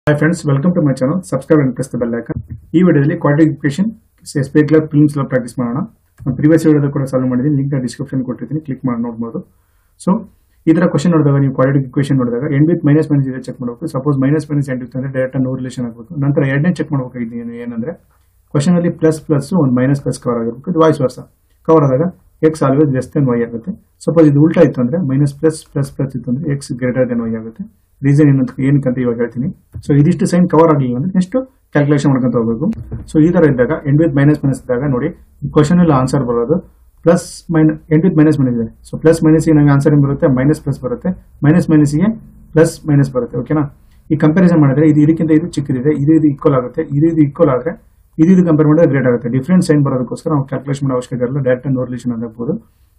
Hi friends welcome to my channel subscribe and press the bell icon ಈ ವಿಡಿಯೋದಲ್ಲಿ qualification ಸ್ಪೇಕ್ಲರ್ films practice ಮಾಡೋಣ ನಾನು previous ವಿಡಿಯೋದ ಕೂಡ ಸಾಲ್ವ್ ಮಾಡಿದ್ದೀನಿ ಲಿಂಕ್ ಡಿಸ್ಕ್ರಿಪ್ಷನ್ ಕೊಟ್ಟಿದ್ದೀನಿ ಕ್ಲಿಕ್ ಮಾಡಿ ನೋಡ್ಬೋದು ಸೊ ಈ ತರ ಕ್ವಶನ್ ನೋಡಿದಾಗ ನೀವು ಕ್ವಾಲಿಟಿ ಇಕ್ವೇಷನ್ ನೋಡಿದಾಗ ಎಂಡ್ ವಿತ್ ಮೈನಸ್ ಮೈನಸ್ ಇದೆ ಚೆಕ್ ಮಾಡಬೇಕು suppose minus minus end with ಅಂದ್ರೆ ಡೈರೆಕ್ಟ್ ನೋ ರಿಲೇಷನ್ ಆಗಬೇಕು ನಂತರ ಎರಡನೇ ಚೆಕ್ ಮಾಡಬೇಕಾಗಿದೆ ಏನು ಏನಂದ್ರೆ ಕ್ವಶನ್ ಅಲ್ಲಿ ಪ್ಲಸ್ ಪ್ಲಸ್ ಒಂದು ಮೈನಸ್ ಪ್ಲಸ್ ಕವರ್ ಆಗಿರ್ಬೇಕು ಇದು ವಾಯ್ಸ್ ವರ್ಸ ಕವರ್ ಆದಾಗ X always less than Y ಆಗುತ್ತೆ ಸಪೋಸ್ ಇದು ಉಲ್ಟಾ ಇತ್ತು ಅಂದ್ರೆ ಮೈನಸ್ ಪ್ಲಸ್ ಪ್ಲಸ್ ಪ್ಲಸ್ ಇತ್ತು ಅಂದ್ರೆ ಎಕ್ಸ್ ಗ್ರೇಟರ್ ದೆನ್ ವೈ ಆಗುತ್ತೆ ರೀಸನ್ ಏನಂತ ಏನಕ್ಕಂತ ಇವಾಗ ಹೇಳ್ತೀನಿ ಸೊ ಇದಿಷ್ಟು ಸೈನ್ ಕವರ್ ಆಗಲಿಲ್ಲ ಅಂದ್ರೆ ನೆಕ್ಸ್ಟ್ ಕ್ಯಾಲ್ಕುಲೇಷನ್ ಮಾಡ್ಕೊಂತ ಹೋಗ್ಬೇಕು ಸೊ ಈ ತರ ಇದ್ದಾಗ ಎಂಡ್ ವಿತ್ ಮೈನಸ್ ಮೈನಸ್ ಇದ್ದಾಗ ನೋಡಿ ಕ್ವಶನ್ ಅಲ್ಲಿ ಆನ್ಸರ್ ಬರೋದು plus minus end with minus minus ಇದೆ ಸೊ ಪ್ಲಸ್ ಮೈನಸ್ ನಂಗೆ ಆನ್ಸರ್ ಏನು ಬರುತ್ತೆ ಮೈನಸ್ ಪ್ಲಸ್ ಬರುತ್ತೆ ಮೈನಸ್ ಮೈನಸ್ಗೆ ಪ್ಲಸ್ ಮೈನಸ್ ಬರುತ್ತೆ ಓಕೆನಾ ಈ ಕಂಪ್ಯಾರಿಸನ್ ಮಾಡಿದ್ರೆ ಇದು ಇದಕ್ಕಿಂತ ಇದು ಚಿಕ್ಕದಿದೆ ಇದು ಇದು ಈಕ್ವಲ್ ಆಗುತ್ತೆ ಇದು ಇದು ಈಕ್ವಲ್ ಆದ್ರೆ ಇದು ಇದು ಕಂಪೇರ್ ಮಾಡಿದ್ರೆ ಗ್ರೇಟ್ ಆಗುತ್ತೆ ಡಿಫ್ರೆಂಟ್ ಸೈನ್ ಬರೋದಕ್ಕೋಸ್ಕರ ನಾವು ಕ್ಯಾಲ್ಕುಲೇಷನ್ ಮಾಡೋ ಅವಶ್ಯಕತೆ ಇರಲ್ಲ ಡೈರೆಕ್ಟ್ ನೋ ರಿಲೇಷನ್ ಆಗಬಹುದು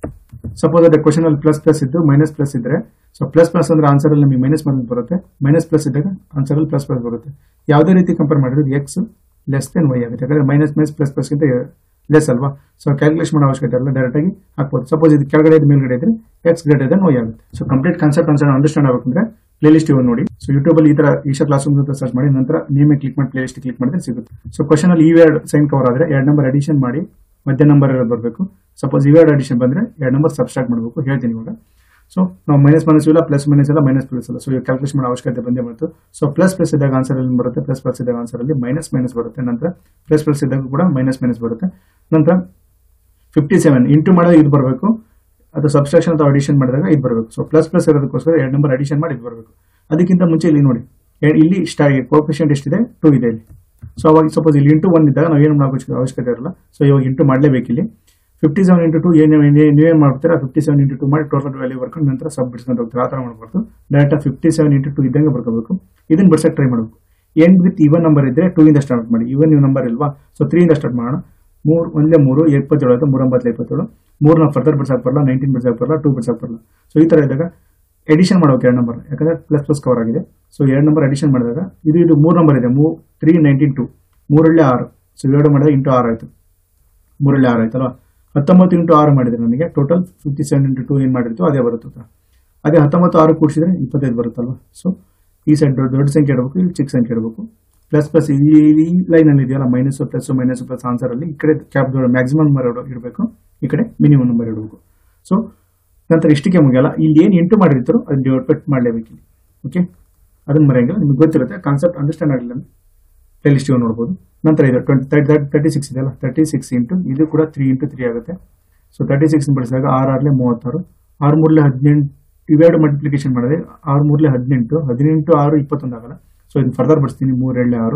ಸಪೋಸ್ ಅದೇ ಕ್ವಶನ್ ಅಲ್ಲಿ ಪ್ಲಸ್ ಪ್ಲಸ್ ಇದ್ದು ಮೈನಸ್ ಪ್ಲಸ್ ಇದ್ರೆ ಸೊ ಪ್ಲಸ್ ಪ್ಲಸ್ ಅಂದ್ರೆ ಆನ್ಸರ್ ಅಲ್ಲಿ ನಮಗೆ ಮೈನಸ್ ಮೈನಸ್ ಬರುತ್ತೆ ಮೈನಸ್ ಪ್ಲಸ್ ಇದ್ದಾಗ ಆನ್ಸರ್ ಅಲ್ಲಿ ಪ್ಲಸ್ ಪ್ಲಸ್ ಬರುತ್ತೆ ಯಾವುದೇ ರೀತಿ ಕಂಪೇರ್ ಮಾಡಿದ್ರೆ ಎಕ್ಸ್ ಲೆಸ್ ದೆನ್ ವೈ ಆಗುತ್ತೆ ಯಾಕಂದ್ರೆ ಮೈನಸ್ ಮೈನಸ್ ಪ್ಲಸ್ ಪ್ಲಸ್ ಗಿಂತ ಲೆಸ್ ಅಲ್ವಾ ಸೊ ಕ್ಯಾಲ್ಕುಲೇಷನ್ ಮಾಡೋ ಅವಶ್ಯಕತೆ ಇರಲ್ಲ ಡೈರೆಕ್ಟ್ ಆಗಿ ಹಾಕ್ಬೋದು ಸಪೋಸ್ ಇದು ಕೆಳಗಡೆ ಇದ್ದು ಮೇಲ್ಗಡೆ ಇದ್ರೆ ಎಕ್ಸ್ ಗ್ರೇಟರ್ ದೆನ್ ವೈ ಆಗುತ್ತೆ so complete concept answer understand ಆಗಬೇಕಂದ್ರೆ ಪ್ಲೇ ಲಿಸ್ಟ್ ಇವಾಗ ನೋಡಿ ಸೊ ಯೂಟ್ಯೂಬ್ ಅಲ್ಲಿ ಈ ತರ ಈಶಾ ಕ್ಲಾಸ್ ರೂಮ್ ಅಂತ ಸರ್ಚ್ ಮಾಡಿ ನಂತರ ನೇಮೇ ಕ್ಲಿಕ್ ಮಾಡಿ ಪ್ಲೇ ಲಿಸ್ಟ್ ಕ್ಲಿಕ್ ಮಾಡಿದ್ರೆ ಸಿಗುತ್ತೆ ಸೊ ಕ್ವಶನ್ ಅಲ್ಲಿ ಇವೆರಡು ಸೈನ್ ಕವರ್ ಆದ್ರೆ ಎರಡು ನಂಬರ್ ಅಡಿಷನ್ ಮಾಡಿ ಮಧ್ಯ ನಂಬರ್ ಇರೋದು ಬರಬೇಕು ಸಪೋಸ್ ಇವೆರಡು ಅಡಿಷನ್ ಬಂದ್ರೆ ಎರಡು ನಂಬರ್ ಸಬ್ಸ್ಟ್ರಾಕ್ಟ್ ಮಾಡಬೇಕು ಹೇಳ್ತೀನಿ ಇವಾಗ ಸೊ ನಾವು ಮೈನಸ್ ಮೈನಸ್ ಇಲ್ಲ ಪ್ಲಸ್ ಮೈನಸ್ ಇಲ್ಲ ಮೈನಸ್ ಪ್ಲಸ್ ಇಲ್ಲ ಸೊ ಈಗ ಕ್ಯಾಲ್ಕುಲೇಷನ್ ಮಾಡೋ ಅವಶ್ಯಕತೆ ಬಂದೇ ಬಂತು ಸೊ ಪ್ಲಸ್ ಪ್ಲಸ್ ಇದ್ದಾಗ ಆನ್ಸರ್ ಅಲ್ಲಿ ಬರುತ್ತೆ ಪ್ಲಸ್ ಪ್ಲಸ್ ಇದ್ದಾಗ ಆನ್ಸರ್ ಅಲ್ಲಿ ಮೈನಸ್ ಮೈನಸ್ ಬರುತ್ತೆ ನಂತರ ಪ್ಲಸ್ ಪ್ಲಸ್ ಇದ್ದಾಗ ಕೂಡ ಮೈನಸ್ ಮೈನಸ್ ಬರುತ್ತೆ ನಂತರ ಫಿಫ್ಟಿ ಸೆವೆನ್ ಇಂಟು ಮಾಡಿದಾಗ ಇದು ಬರಬೇಕು ಅದು ಸಬ್ಸ್ಟ್ರಾಕ್ಷನ್ ಅಥವಾ ಅಡಿಷನ್ ಮಾಡಿದಾಗ ಇದು ಬರಬೇಕು ಸೊ ಪ್ಲಸ್ ಪ್ಲಸ್ ಇರೋದಕ್ಕೋಸ್ಕರ ಎರಡು ನಂಬರ್ ಅಡಿಷನ್ ಮಾಡಿ ಇದು ಬರಬೇಕು ಅದಕ್ಕಿಂತ ಮುಂಚೆ ಇಲ್ಲಿ ನೋಡಿ ಎ- ಇಲ್ಲಿ ಸ್ಟಾರ್ ಕೋಫಿಷಿಯಂಟ್ ಎಷ್ಟಿದೆ ಟೂ ಇದೆ ಇಲ್ಲಿ ಸೊ ಅವಾಗ ಸಪೋಸ್ ಇಲ್ಲಿ ಇಂಟು ಒನ್ ಇದ್ದಾಗ ನಾವು ಏನು ಮಾಡೋ ಅವಶ್ಯಕ- ಅವಶ್ಯಕತೆ ಇರಲ್ಲ ಸೊ ಇವಾಗ ಇಂಟು ಮಾಡಲೇಬೇಕು ಇಲ್ಲಿ ಫಿಫ್ಟಿ ಸೆವೆನ್ ಇಂಟು ಟು ಏನು ನೀವೇನು ಮಾಡ್ತೀರಾ ಫಿಫ್ಟಿ ಸೆವೆನ್ ಇಂಟು ಟು ಮಾಡಿ ಟೋಟಲ್ ವ್ಯಾಲ್ಯೂ ಬರ್ಕೊಂಡು ನಂತರ ಸಬ್ ಬಿಡ್ಸ್ಕೊಂಡು ಹೋಗ್ತಾರೆ ಆ ಥರ ಮಾಡಬಾರ್ದು direct fifty seven into two ಇದ್ದಂಗೆ ಬರ್ಕೋಬೇಕು ಇದನ್ನ ಬಿಡ್ಸಕ್ಕೆ ಟ್ರೈ ಮಾಡಬೇಕು ಎಂಡ್ ವಿತ್ ಇವನ್ ನಂಬರ್ ಇದ್ರೆ ಟೂ ಇಂದ ಸ್ಟಾರ್ಟ್ ಮಾಡಿ ಇವನ್ ನೀವು ನಂಬರ್ ಇಲ್ವಾ ಸೊ ತ್ರೀ ಇಂದ ಸ್ಟಾರ್ಟ್ ಮಾಡೋಣ ಮೂರು ಒಂದೇ ಮೂರು ಇಪ್ಪತ್ತೇಳು ಆಯ್ತು ಮೂರಂಬತ್ತು ಇಪ್ಪತ್ತೇಳು ಮೂರನ್ನ ಫರ್ದರ್ ಬಿಡ್ಸಕ್ಕೆ ಬರಲ್ಲ ನೈನ್ಟೀನ್ ಬಿಡ್ಸಕ್ಕೆ ಬರಲ್ಲ ಟೂ ಬಿಡ್ಸಕ್ಕೆ ಬರಲ್ಲ ಸೊ ಈ ತರ ಇದ್ದಾಗ ಎಡಿಷನ್ ಮಾಡ್ಬೇಕು ಎರಡು ನಂಬರ್ ಯಾಕಂದ್ರೆ ಪ್ಲಸ್ ಪ್ಲಸ್ ಕವರ್ ಆಗಿದೆ ಸೊ ಎರಡು ನಂಬರ್ ಅಡಿಷನ್ ಮಾಡಿದಾಗ ಇದು ಇದು ಮೂರು ನಂಬರ್ ಇದೆ ಮೂ ತ್ರೀ ನೈನ್ಟೀನ್ ಟು ಮೂರಲ್ಲೇ ಆರು ಸೊ ಎರಡು ಮಾಡಿದಾಗ ಇಂಟು ಆರು ಆಯ್ತು ಮೂರಲ್ಲೇ ಆರು ಆಯ್ತಲ್ವಾ ಹತ್ತೊಂಬತ್ತು ಇಂಟು ಆರು ಮಾಡಿದ್ರೆ ನನಗೆ total fifty seven into two ಏನು ಮಾಡಿರ್ತೀವೋ ಅದೇ ಬರುತ್ತೆ ಉತ್ತರ. ಅದೇ ಹತ್ತೊಂಬತ್ತು ಆರು ಕೂಡಿಸಿದ್ರೆ ಇಪ್ಪತ್ತೈದು ಬರುತ್ತಲ್ವಾ ಸೊ ಈ ಸೈಡ್ ದೊಡ್ಡ ದೊಡ್ಡ ಸಂಖ್ಯೆ ಇಡಬೇಕು ಇಲ್ಲಿ ಚಿಕ್ಕ ಸಂಖ್ಯೆ ಇಡಬೇಕು ಪ್ಲಸ್ ಪ್ಲಸ್ ಈ ಈ ಲೈನ್ ಅಲ್ಲಿ ಇದೆಯಲ್ಲ minus plus minus plus answer ಅಲ್ಲಿ ಈ ಕಡೆ ಕ್ಯಾಪ್ ಮ್ಯಾಕ್ಸಿಮಮ್ ನಂಬರ್ ಇಡಬೇಕು ಈ ಕಡೆ ಮಿನಿಮಮ್ ನಂಬರ್ ಇಡಬೇಕು ಸೊ ನಂತರ ಇಷ್ಟಕ್ಕೆ ಮುಗಿಯಲ್ಲ ಇಲ್ಲಿ ಏನು ಇಂಟು ಮಾಡಿರ್ತಾರೋ ಅದನ್ನ ಡಿವೈಡ್ ಪಟ್ ಮಾಡಲೇಬೇಕು ಇಲ್ಲಿ ಓಕೆ ಅದನ್ನ ಮರೆಯಂಗಿಲ್ಲ ನಿಮ್ಗೆ ಗೊತ್ತಿರುತ್ತೆ ಕಾನ್ಸೆಪ್ಟ್ ಅಂಡರ್ಸ್ಟ್ಯಾಂಡ್ ಆಗಲಿಲ್ಲ ಪ್ಲೇ ಲಿಸ್ಟ್ ನೋಡ್ಬೋದು ನಂತರ ಇದು ಟ್ವೆಂಟಿ ತರ್ಟಿ ಸಿಕ್ಸ್ ಇದೆಯಲ್ಲ ತರ್ಟಿ ಸಿಕ್ಸ್ ಇಂಟು ಇದು ಕೂಡ ತ್ರೀ ಇಂಟು ತ್ರೀ ಆಗುತ್ತೆ ಸೊ ತರ್ಟಿ ಸಿಕ್ಸ್ ಬಳಸಿದಾಗ ಆರು ಆರ್ಲೆ ಮೂವತ್ತಾರು ಆರು ಮೂರ್ಲೆ ಹದಿನೆಂಟು ಇವೆರಡು ಮಲ್ಟಿಪ್ಲಿಕೇಶನ್ ಮಾಡಿದ್ರೆ ಆರು ಮೂರ್ಲೆ ಹದಿನೆಂಟು ಹದಿನೆಂಟು ಆರು ಇಪ್ಪತ್ತೊಂದು ಆಗಲ್ಲ ಸೊ ಇದನ್ನ ಫರ್ದರ್ ಬಿಡಿಸ್ತೀನಿ ಮೂರು ಎರಡಲೆ ಆರು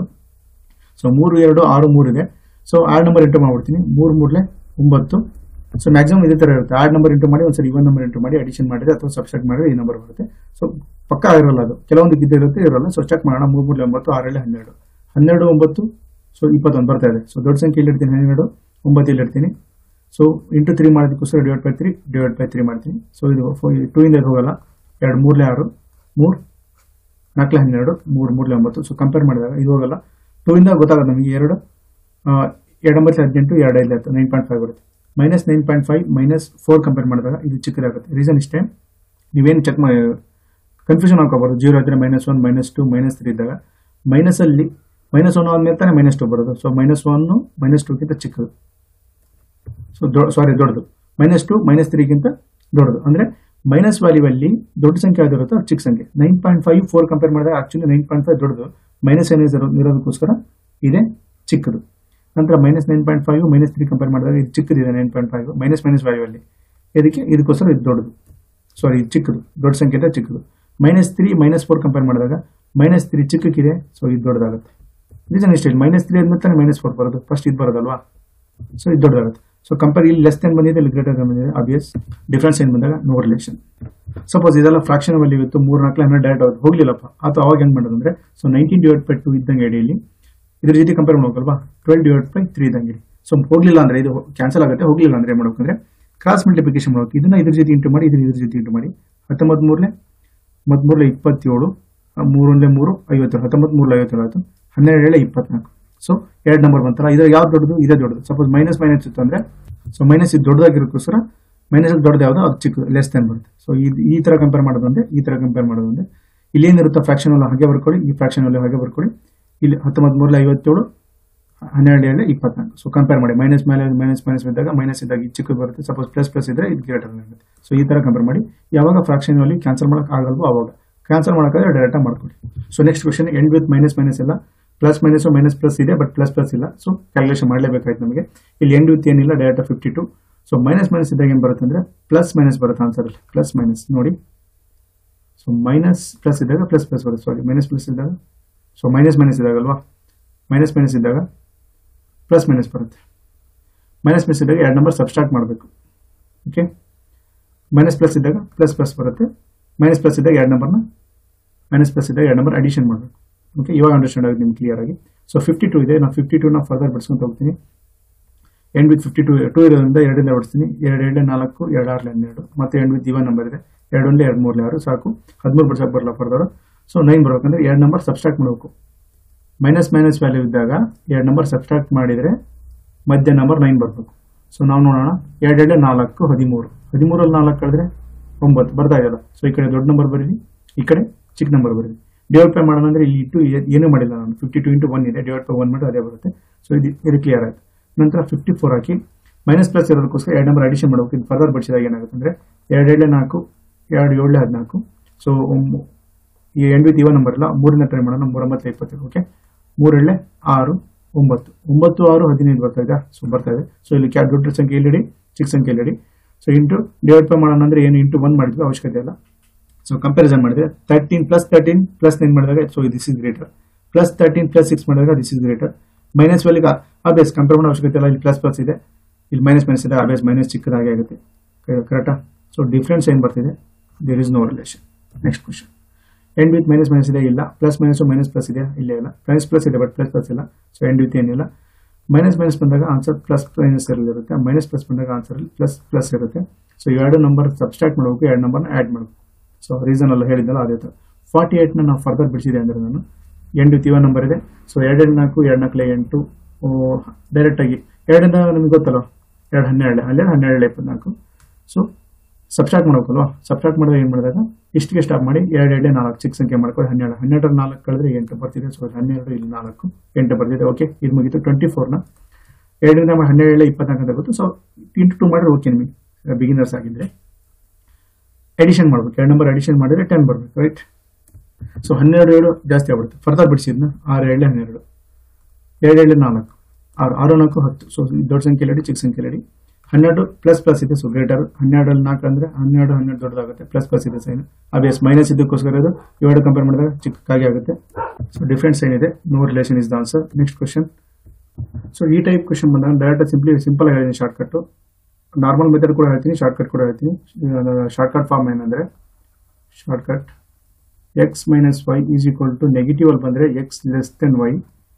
ಸೊ ಮೂರು ಎರಡು ಆರು ಮೂರು ಇದೆ ಸೊ ಆರು ನಂಬರ್ ಇಂಟು ಮಾಡ್ಬಿಡ್ತೀನಿ ಮೂರು ಮೂರ್ಲೆ ಒಂಬತ್ತು ಸೊ ಮ್ಯಾಕ್ಸಿಮಮ್ ಇದೇ ತರ ಇರುತ್ತೆ ಆರು ನಂಬರ್ ಇಂಟು ಮಾಡಿ ಒಂದ್ಸರಿ ಇವನ್ ನಂಬರ್ ಇಂಟು ಮಾಡಿ ಅಡಿಷನ್ ಮಾಡಿದ್ರೆ ಅಥವಾ ಸಬ್ಸ್ಟ್ರಾಕ್ಟ್ ಮಾಡಿದ್ರೆ ಈ ನಂಬರ್ ಬರುತ್ತೆ ಸೊ ಪಕ್ಕ ಇರೋಲ್ಲ ಅದು ಕೆಲವೊಂದು ಇರುತ್ತೆ ಇರೋಲ್ಲ ಸೊ ಚೆಕ್ ಮಾಡೋಣ ಮೂರು ಮೂರ್ಲೆ ಒಂಬತ್ತು ಆರಲ್ಲಿ ಹನ್ನೆರಡು ಹನ್ನೆರಡು ಒಂಬತ್ತು ಸೊ ಇಪ್ಪತ್ತೊಂದು ಬರ್ತಾ ಇದೆ ಸೊ ದೊಡ್ಡ ಸಂಖ್ಯೆ ಇಲ್ಲಿ ಇಡ್ತೀನಿ ಹನ್ನೆರಡು ಒಂಬತ್ತು ಇಲ್ಲಿ ಇಡ್ತೀನಿ ಸೊ ಇಂಟು ತ್ರೀ ಮಾಡೋದಕ್ಕೋಸ್ಕರ divide by three divide by three ಮಾಡ್ತೀನಿ ಸೊ ಇದು ಟೂ ಇಂದ ಇದು ಹೋಗಲ್ಲ ಎರಡು ಮೂರ್ಲೆ ಆರು ಮೂರು ನಾಲ್ಕಲೆ ಹನ್ನೆರಡು ಮೂರು ಮೂರ್ಲೆ ಒಂಬತ್ತು ಸೊ ಕಂಪೇರ್ ಮಾಡಿದಾಗ ಇದು ಹೋಗಲ್ಲ ಟೂ ಇಂದ ಗೊತ್ತಾಗುತ್ತೆ ನಮಗೆ ಎರಡು ಆ, ಎರಡು ಒಂಬತ್ತು ಹದಿನೆಂಟು ಎರಡು ಐದು ಹತ್ತು ನೈನ್ ಪಾಯಿಂಟ್ ಫೈವ್ ಬರುತ್ತೆ minus nine point five minus four compare ಮಾಡಿದಾಗ ಇದು ಚಿಕ್ಕದಾಗುತ್ತೆ ರೀಸನ್ ಇಷ್ಟೇ ನೀವೇನು ಚೆಕ್ ಮಾಡಿ ಕನ್ಫ್ಯೂಷನ್ ಹಾಕೋಬಾರ್ದು ಜೀರೋ ಇದ್ರೆ minus one minus two minus three ಇದ್ದಾಗ ಮೈನಸ್ ಅಲ್ಲಿ ಮೈನಸ್ ಒನ್ ಆದ್ಮೇಲೆ ತಾನೇ ಮೈನಸ್ ಟು ಬರೋದು ಸೊ ಮೈನಸ್ ಒನ್ ಮೈನಸ್ ಟೂಗಿಂತ ಚಿಕ್ಕದು ಸೊ ಸಾರಿ ದೊಡ್ಡದು ಮೈನಸ್ ಟು ಮೈನಸ್ ತ್ರೀಗಿಂತ ದೊಡ್ಡದು ಅಂದ್ರೆ ಮೈನಸ್ ವ್ಯಾಲ್ಯೂ ಅಲ್ಲಿ ದೊಡ್ಡ ಸಂಖ್ಯೆ ಯಾವ್ದಿರುತ್ತೋ ಅದು ಚಿಕ್ಕ ಸಂಖ್ಯೆ nine point five four compare ಮಾಡಿದಾಗ ಆಕ್ಚುಲಿ ನೈನ್ ಪಾಯಿಂಟ್ ಫೈವ್ ದೊಡ್ಡದು ಮೈನಸ್ ಏನ್ ಇರೋದಕ್ಕೋಸ್ಕರ ಇದೆ ಚಿಕ್ಕದು ನಂತರ minus nine point five minus three compare ಮಾಡಿದಾಗ ಇದು ಚಿಕ್ಕದಿದೆ nine point five minus minus value ಅಲ್ಲಿ ಇದಕ್ಕೆ ಇದಕ್ಕೋಸ್ಕರ ಇದು ದೊಡ್ಡದು ಸಾರಿ ಇದು ಚಿಕ್ಕದು ದೊಡ್ಡ ಸಂಖ್ಯೆ ಇದೆ ಚಿಕ್ಕದು minus three minus four compare ಮಾಡಿದಾಗ ಮೈನಸ್ ತ್ರೀ ಚಿಕ್ಕಕ್ಕಿದೆ ಸೊ ಇದು ದೊಡ್ಡದಾಗುತ್ತೆ ರೀಸನ್ ಇಷ್ಟೇ ಮೈನಸ್ ತ್ರೀ ಆದ್ಮೇಲೆ ತಾನೇ ಮೈನಸ್ ಫೋರ್ ಬರೋದು ಫಸ್ಟ್ ಇದು ಬರೋದಲ್ವಾ ಸೊ ಇದು ದೊಡ್ಡದಾಗುತ್ತೆ ಸೊ ಕಂಪೇರ್ ಇಲ್ಲಿ ಲೆಸ್ ದೆನ್ ಬಂದಿದೆ ಇಲ್ಲಿ ಗ್ರೇಟರ್ ದೆನ್ ಬಂದಿದೆ ಅಬಿಯಸ್ ಡಿಫ್ರೆನ್ಸ್ ಏನು ಬಂದಾಗ ನೋ ರಿಲೇಷನ್ ಸಪೋಸ್ ಇದೆಲ್ಲ ಫ್ರಾಕ್ಷನ್ ವ್ಯಾಲ್ಯೂ ಇತ್ತು ಮೂರು ನಾಲ್ಕು ಹನ್ನೆರಡು ಡೈರೆಕ್ಟ್ ಆಗುತ್ತೆ ಹೋಗ್ಲಿಲ್ಲಪ್ಪ ಅಥವಾ ಅವಾಗ ಹೆಂಗ್ ಮಾಡೋದು ಅಂದ್ರೆ so nineteen divide by two ಇದ್ದಂಗೆ ಇಡಿ ಇಲ್ಲಿ ಇದ್ರ ಜೊತೆ ಕಂಪೇರ್ ಮಾಡ್ಬೇಕಲ್ವಾ ಟ್ವೆಲ್ ಡಿವೈಡ್ ಬೈ ತ್ರೀ ಇದ್ದಂಗೆ ಇಡಿ ಸೊ ಹೋಗ್ಲಿಲ್ಲ ಅಂದ್ರೆ ಇದು ಕ್ಯಾನ್ಸಲ್ ಆಗುತ್ತೆ ಹೋಗ್ಲಿಲ್ಲ ಅಂದ್ರೆ ಏನ್ ಮಾಡ್ಬೇಕಂದ್ರೆ ಕ್ರಾಸ್ ಮಲ್ಟಿಪ್ಲಿಕೇಶನ್ ಮಾಡ್ಬೇಕು ಇದನ್ನ ಇದ್ರ ಜೊತೆ ಇಂಟು ಮಾಡಿ ಇದ್ರ ಇದ್ರ ಜೊತೆ ಇಂಟು ಮಾಡಿ ಹತ್ತೊಂಬತ್ ಮೂರಲೆ ಹತ್ತೊಂಬತ್ಮೂರಲೆ ಇಪ್ಪತ್ತೇಳು ಮೂರೊಂದೇ ಮೂರು ಐವತ್ತೇಳು ಹತ್ತೊಂಬತ್ತು ಮೂರಲೆ ಐವತ್ತೇಳು ಆಯ್ತು ಹನ್ನೆರಡು ಏಳೆ ಇಪ್ಪತ್ನಾಲ್ಕು ಸೊ ಎರಡು ನಂಬರ್ ಬಂತಲ್ಲ ಇದು ಯಾವ್ದು ದೊಡ್ಡದು ಇದೇ ದೊಡ್ಡದು ಸಪೋಸ್ ಮೈನಸ್ ಮೈನಸ್ ಇತ್ತು ಅಂದ್ರೆ ಸೊ ಮೈನಸ್ ಇದು ದೊಡ್ಡದಾಗಿರೋಕ್ಕೋಸ್ಕರ ಮೈನಸ್ ದೊಡ್ಡದು ಯಾವುದು ಅದು ಚಿಕ್ಕದು ಲೆಸ್ ದೆನ್ ಬರುತ್ತೆ ಸೊ ಈ ತರ ಕಂಪೇರ್ ಮಾಡೋದಂದ್ರೆ ಈ ತರ ಕಂಪೇರ್ ಮಾಡೋದಂದ್ರೆ ಇಲ್ಲಿ ಏನಿರುತ್ತೋ ಫ್ರಾಕ್ಷನ್ ವ್ಯಾಲ್ಯೂ ಹಾಗೆ ಬರ್ಕೊಳ್ಳಿ ಈ ಫ್ರಾಕ್ಷನ್ ವ್ಯಾಲ್ಯೂ ಹಾಗೆ ಬರ್ಕೊಳ್ಳಿ ಇಲ್ಲಿ ಹತ್ತೊಂಬತ್ತು ಮೂರಲ ಐವತ್ತೇಳು ಹನ್ನೆರಡು ಏಳು ಇಪ್ಪತ್ನಾಲ್ಕು ಸೊ ಕಂಪೇರ್ ಮಾಡಿ ಮೈನಸ್ ಮೇಲೆ ಮೈನಸ್ ಮೈನಸ್ ಇದ್ದಾಗ ಮೈನಸ್ ಇದ್ದಾಗ ಇದು ಚಿಕ್ಕದು ಬರುತ್ತೆ ಸಪೋಸ್ ಪ್ಲಸ್ ಪ್ಲಸ್ ಇದ್ರೆ ಇದು ಗ್ರೇಟರ್ ಆಗುತ್ತೆ ಸೊ ಈ ತರ ಕಂಪೇರ್ ಮಾಡಿ ಯಾವಾಗ ಫ್ರಾಕ್ಷನ್ ವ್ಯಾಲ್ಯೂ ಕ್ಯಾನ್ಸಲ್ ಮಾಡಕ್ ಆಗಲ್ವೋ ಅವಾಗ ಕ್ಯಾನ್ಸಲ್ ಮಾಡೋಕ್ಕಾದ್ರೆ ಡೈರೆಕ್ಟ್ ಮಾಡ್ಕೊಳ್ಳಿ so next question end with minus minus ಇಲ್ಲ ಪ್ಲಸ್ ಮೈನಸ್ ಮೈನಸ್ ಪ್ಲಸ್ ಇದೆ ಬಟ್ ಪ್ಲಸ್ ಪ್ಲಸ್ ಇಲ್ಲ ಸೊ ಕ್ಯಾಲ್ಕುಲೇಷನ್ ಮಾಡಲೇಬೇಕಾಯ್ತು ನಮಗೆ ಇಲ್ಲಿ ಎಂಡ್ ವಿತ್ ಏನಿಲ್ಲ direct fifty two so minus minus ಇದ್ದಾಗ ಏನು ಬರುತ್ತೆ ಅಂದ್ರೆ ಪ್ಲಸ್ ಮೈನಸ್ ಬರುತ್ತೆ ಆನ್ಸರ್ ಪ್ಲಸ್ ಮೈನಸ್ ನೋಡಿ ಸೊ ಮೈನಸ್ ಪ್ಲಸ್ ಇದ್ದಾಗ ಪ್ಲಸ್ ಪ್ಲಸ್ ಬರುತ್ತೆ ಸಾರಿ ಮೈನಸ್ ಪ್ಲಸ್ ಇದ್ದಾಗ ಸೊ ಮೈನಸ್ ಮೈನಸ್ ಇದ್ದಾಗಲ್ವಾ ಮೈನಸ್ ಮೈನಸ್ ಇದ್ದಾಗ ಪ್ಲಸ್ ಮೈನಸ್ ಬರುತ್ತೆ ಮೈನಸ್ ಪ್ಲಸ್ ಇದ್ದಾಗ ಎರಡು ನಂಬರ್ ಸಬ್ಸ್ಟ್ರಾಕ್ಟ್ ಮಾಡಬೇಕು ಓಕೆ ಮೈನಸ್ ಪ್ಲಸ್ ಇದ್ದಾಗ ಪ್ಲಸ್ ಪ್ಲಸ್ ಬರುತ್ತೆ ಮೈನಸ್ ಪ್ಲಸ್ ಇದ್ದಾಗ ಎರಡು ನಂಬರ್ನ ಮೈನಸ್ ಪ್ಲಸ್ ಇದ್ದಾಗ ಎರಡು ನಂಬರ್ ಅಡಿಷನ್ ಮಾಡಬೇಕು ಓಕೆ ಇವಾಗ ಅಂಡರ್ಸ್ಟ್ಯಾಂಡ್ ಆಗುತ್ತೆ ನಿಮ್ಗೆ ಕ್ಲಿಯರ್ ಆಗಿ ಸೊ ಫಿಫ್ಟಿ ಟು ಇದೆ ನಾನು ಫಿಫ್ಟಿ ಟೂನ ಫರ್ದರ್ ಬಿಡಿಸ್ಕೊಂತ ಹೋಗ್ತೀನಿ end with fifty two two ಇರೋದ್ರಿಂದ ಎರಡರಿಂದ ಬಿಡಿಸ್ತೀನಿ ಎರಡು ಎರಡೇ ನಾಲ್ಕು ಎರಡು ಆರ್ಲೆ ಹನ್ನೆರಡು ಮತ್ತೆ ಎಂಡ್ ವಿತ್ ಇವನ್ ನಂಬರ್ ಇದೆ ಎರಡು ಒಂದೇ ಎರಡು ಮೂರಲೆ ಆರು ಸಾಕು ಹದಿಮೂರು ಬಿಡ್ಸಕ್ಕೆ ಬರಲ್ಲ ಫರ್ದರ್ ಸೊ ನೈನ್ ಬರ್ಬೇಕಂದ್ರೆ ಎರಡು ನಂಬರ್ ಸಬ್ಸ್ಟ್ರಾಕ್ಟ್ ಮಾಡಬೇಕು ಮೈನಸ್ ಮೈನಸ್ ವ್ಯಾಲ್ಯೂ ಇದ್ದಾಗ ಎರಡು ನಂಬರ್ ಸಬ್ಸ್ಟ್ರಾಕ್ಟ್ ಮಾಡಿದರೆ ಮಧ್ಯ ನಂಬರ್ ನೈನ್ ಬರಬೇಕು ಸೊ ನಾವು ನೋಡೋಣ ಎರಡು ಎರಡೇ ನಾಲ್ಕು ಹದಿಮೂರು ಹದಿಮೂರಲ್ಲಿ ನಾಲ್ಕು ಕಳೆದ್ರೆ ಒಂಬತ್ತು ಬರ್ತಾ ಇದೆಯಲ್ಲ ಸೊ ಈ ಕಡೆ ದೊಡ್ಡ ನಂಬರ್ ಬರೀರಿ ಈ ಕಡೆ ಚಿಕ್ಕ ನಂಬರ್ ಬರೀರಿ ಡಿವೈಡ್ ಪೈ ಮಾಡೋಣ ಅಂದ್ರೆ ಈ ಟು ಏನೂ ಮಾಡಿಲ್ಲ ನಾನು ಫಿಫ್ಟಿ ಟು ಇಂಟು ಒನ್ ಇದೆ ಡಿವೈಡ್ ಪೈ ಒನ್ ಮಾಡಿ ಅದೇ ಬರುತ್ತೆ ಸೊ ಇದು ಇದು ಕ್ಲಿಯರ್ ಆಯ್ತು ನಂತರ ಫಿಫ್ಟಿ ಫೋರ್ ಹಾಕಿ ಮೈನಸ್ ಪ್ಲಸ್ ಇರೋದಕ್ಕೋಸ್ಕರ ಎರಡು ನಂಬರ್ ಅಡಿಷನ್ ಮಾಡಬೇಕು ಇದು ಫರ್ದರ್ ಬಿಡಿಸಿದಾಗ ಏನಾಗುತ್ತೆ ಅಂದ್ರೆ ಎರಡು ಏಳೆ ನಾಲ್ಕು ಎರಡು ಏಳು ಹದಿನಾಲ್ಕು ಸೊ ಈ ಎಂಡ್ ವಿತ್ ಇವನ್ ನಂಬರ್ ಇಲ್ಲ ಮೂರನೇ ಟ್ರೈ ಮಾಡೋಣ ಮೂರೊಂಬತ್ತು ಇಪ್ಪತ್ತೇಳು ಓಕೆ ಮೂರೇಳೆ ಆರು ಒಂಬತ್ತು ಒಂಬತ್ತು ಆರು ಹದಿನೈದು ಬರ್ತಾ ಇದೆ ಸೊ ಬರ್ತಾ ಇದೆ ಸೊ ಇಲ್ಲಿ ಕ್ಯಾ ದೊಡ್ಡ ಸಂಖ್ಯೆ ಇಲ್ಲಿಡಿ ಚಿಕ್ಕ ಸಂಖ್ಯೆ ಇಲ್ಲಿಡಿ ಸೊ ಇಂಟು ಡಿವೈಡ್ ಪೈ ಮಾಡೋಣ ಅಂದ್ರೆ ಏನು ಇಂಟು ಒನ್ ಮಾಡಿದ್ವಿ ಅವಶ್ಯಕತೆ ಇಲ್ಲ ಸೊ ಕಂಪ್ಯಾರಿಸನ್ ಮಾಡಿದ್ರೆ thirteen plus thirteen plus nine ಮಾಡಿದಾಗ so this is greater plus thirteen plus six ಮಾಡಿದಾಗ ದಿಸ್ ಇಸ್ ಗ್ರೇಟರ್ ಮೈನಸ್ ವ್ಯಾಲಿಗೆ ಅಬೇಸ್ ಕಂಪೇರ್ ಮಾಡೋ ಅವಶ್ಯಕತೆ ಇಲ್ಲ ಇಲ್ಲಿ ಪ್ಲಸ್ ಪ್ಲಸ್ ಇದೆ ಇಲ್ಲಿ ಮೈನಸ್ ಮೈನಸ್ ಇದೆ ಅಬೇಸ್ ಮೈನಸ್ ಚಿಕ್ಕದಾಗಿ ಆಗುತ್ತೆ ಕರೆಕ್ಟಾ ಸೊ ಡಿಫ್ರೆನ್ಸ್ ಏನು ಬರ್ತಿದೆ there is no relation next question end with minus minus ಇದೆ ಇಲ್ಲ ಪ್ಲಸ್ ಮೈನಸ್ ಮೈನಸ್ ಪ್ಲಸ್ ಇದೆ ಇಲ್ಲ ಇಲ್ಲ ಮೈನಸ್ ಪ್ಲಸ್ ಇದೆ ಬಟ್ ಪ್ಲಸ್ ಪ್ಲಸ್ ಇಲ್ಲ ಸೊ ಎಂಡ್ ವಿತ್ ಏನಿಲ್ಲ ಮೈನಸ್ ಮೈನಸ್ ಬಂದಾಗ ಆನ್ಸರ್ ಪ್ಲಸ್ ಮೈನಸ್ ಇರುತ್ತೆ ಮೈನಸ್ ಪ್ಲಸ್ ಬಂದಾಗ ಆನ್ಸರ್ ಪ್ಲಸ್ ಪ್ಲಸ್ ಇರುತ್ತೆ ಸೊ ಎರಡು ನಂಬರ್ ಸಬ್ಸ್ಟ್ರಾಕ್ಟ್ ಮಾಡಬೇಕು ಎರಡು ನಂಬರ್ನ ಆ್ಯಡ್ ಮಾಡಬೇಕು ಸೊ ರೀಸನ್ ಎಲ್ಲ ಹೇಳಿದ್ದಲ್ಲ ಅದೇ ಥರ ಫಾರ್ಟಿ ಏಟ್ನ ನಾವು ಫರ್ದರ್ ಬಿಡಿಸಿದೆ ಅಂದರೆ ನಾನು ಎಂಟು ವಿತ್ ಇವನ್ ನಂಬರ್ ಇದೆ ಸೊ ಎರಡು ನಾಲ್ಕು ಎರಡು ನಾಲ್ಕಲೆ ಎಂಟು ಡೈರೆಕ್ಟಾಗಿ ಎರಡರಿಂದ ನಿಮ್ಗೆ ಗೊತ್ತಲ್ಲ ಎರಡು ಹನ್ನೆರಡು ಹನ್ನೆರಡು ಹನ್ನೆರಡು ಇಪ್ಪತ್ನಾಲ್ಕು ಸೊ ಸಬ್ಸ್ಟ್ರಾಕ್ಟ್ ಮಾಡ್ಬೇಕಲ್ವಾ ಸಬ್ಸ್ಟ್ರಾಕ್ಟ್ ಮಾಡಿದಾಗ ಏನು ಮಾಡಿದಾಗ ಇಷ್ಟಿಗೆ ಸ್ಟಾಪ್ ಮಾಡಿ ಎರಡು ಎರಡೇ ನಾಲ್ಕು ಚಿಕ್ಕ ಸಂಖ್ಯೆ ಮಾಡ್ಕೊಂಡು ಹನ್ನೆರಡು ಹನ್ನೆರಡರ ನಾಲ್ಕು ಕಳೆದ್ರೆ ಎಂಟು ಬರ್ತಿದೆ ಸೊ ಹನ್ನೆರಡು ಇಲ್ಲಿ ನಾಲ್ಕು ಎಂಟು ಬರ್ತಿದೆ ಓಕೆ ಇದು ಮುಗೀತು ಟ್ವೆಂಟಿ ಫೋರ್ನ ಎರಡರಿಂದ ಮಾಡಿ ಹನ್ನೆರಡು ಇಪ್ಪತ್ನಾಲ್ಕು ಅಂತ ಗೊತ್ತು ಸೊ ಇಂಟು ಟು ಮಾಡಿದ್ರೆ ಓಕೆ ನಿಮಗೆ ಬಿಗಿನರ್ಸ್ ಆಗಿದ್ರೆ ಎಡಿಷನ್ ಮಾಡ್ಬೇಕು ಎರಡು ನಂಬರ್ ಅಡಿಷನ್ ಮಾಡಿದ್ರೆ ಟೆನ್ ಬರ್ಬೇಕು ರೈಟ್ ಸೊ ಹನ್ನೆರಡು ಏಳು ಜಾಸ್ತಿ ಆಗ್ಬಿಡುತ್ತೆ ಫರ್ದರ್ ಬಿಡಿಸಿದ್ನ ಆರು ಏಳೆ ಹನ್ನೆರಡು ಎರಡು ಏಳೆ ನಾಲ್ಕು ಆರು ಆರು ನಾಲ್ಕು ಹತ್ತು ಸೊ ದೊಡ್ಡ ಸಂಖ್ಯೆ ಇಡಿ ಚಿಕ್ಕ ಸಂಖ್ಯೆ ಇಡಿ ಹನ್ನೆರಡು ಪ್ಲಸ್ ಪ್ಲಸ್ ಇದೆ ಸೊ ಗ್ರೇಟರ್ ಹನ್ನೆರಡರಲ್ಲಿ ನಾಲ್ಕು ಅಂದ್ರೆ ಹನ್ನೆರಡು ಹನ್ನೆರಡು ದೊಡ್ಡದಾಗುತ್ತೆ ಪ್ಲಸ್ ಪ್ಲಸ್ ಇದೆ ಸೈನ್ ಅಬೇಸ್ ಮೈನಸ್ ಇದಕ್ಕೋಸ್ಕರ ಇದು ಇವೆರಡು ಕಂಪೇರ್ ಮಾಡಿದಾಗ ಚಿಕ್ಕದಾಗಿ ಆಗುತ್ತೆ ಸೊ ಡಿಫ್ರೆನ್ಸ್ ಏನಿದೆ no relation is the answer next question so ಈ ಟೈಪ್ ಕ್ವಶನ್ ಬಂದಾಗ ಡೈರೆಕ್ಟ್ ಸಿಂಪ್ಲಿ ಸಿಂಪಲ್ ಆಗಿ ಹೇಳಿದ್ದೀನಿ ಶಾರ್ಟ್ ಕಟ್ ನಾರ್ಮಲ್ ಮೆಥಡ್ ಕೂಡ ಹೇಳ್ತೀನಿ ಶಾರ್ಟ್ ಕಟ್ ಕೂಡ ಹೇಳ್ತೀನಿ ಶಾರ್ಟ್ ಕಟ್ ಫಾರ್ಮ್ ಏನಂದ್ರೆ short cut X minus Y is equal to negative ಅಲ್ಲಿ ಬಂದ್ರೆ X less than Y